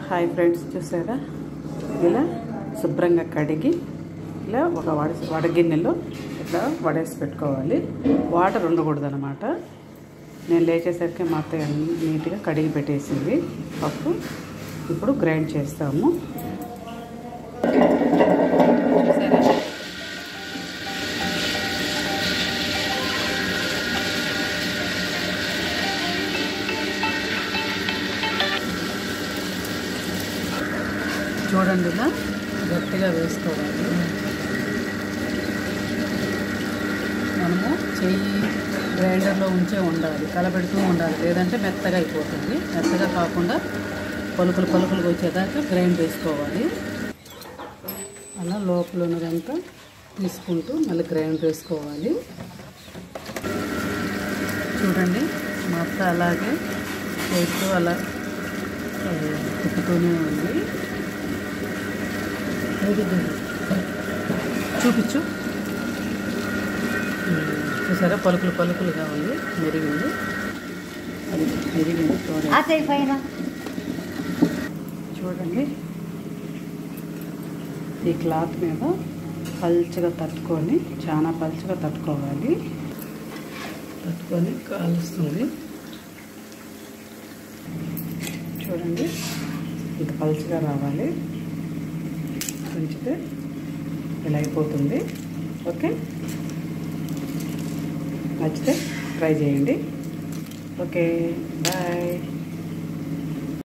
hi friends చూసారా ఇలా శుభ్రంగా కడిగి ఇలా ఒక వడ వడగిన్నెలో ఇట్లా వడేసి పెట్టుకోవాలి వాటర్ ఉండకూడదు అనమాట నేను లేచేసరికి మా అత్తయ్య నీట్గా కడిగి పెట్టేసింది పప్పు ఇప్పుడు గ్రైండ్ చేస్తాము చూసారా చూడండి ఇలా గట్టిగా వేసుకోవాలి మనము చెయ్యి గ్రైండర్లో ఉంచే ఉండాలి కలపెడుతూ ఉండాలి లేదంటే మెత్తగా అయిపోతుంది మెత్తగా కాకుండా పలుకులు పలుకులు వచ్చేదాకా గ్రైండ్ వేసుకోవాలి అలా లోపల ఉన్నదంతా తీసుకుంటూ మళ్ళీ గ్రైండ్ వేసుకోవాలి చూడండి మా అత్త అలాగే చేస్తూ అలా ఆ, తిప్పుతూనే ఉంది చూపించు ఉమ్, చూసారా పలుకులు పలుకులుగా ఉంది మెరిగింది అది మెరిగింది చూడండి అతయి పైన చూడండి ఈ క్లాత్ మీద పల్చగా తట్టుకొని చాలా పల్చగా తట్టుకోవాలి తట్టుకొని కాలుస్తుంది చూడండి ఇంత పల్చగా రావాలి ఉంచితే ఇలా అయిపోతుంది ఓకే నచ్చితే ట్రై చేయండి ఓకే బాయ్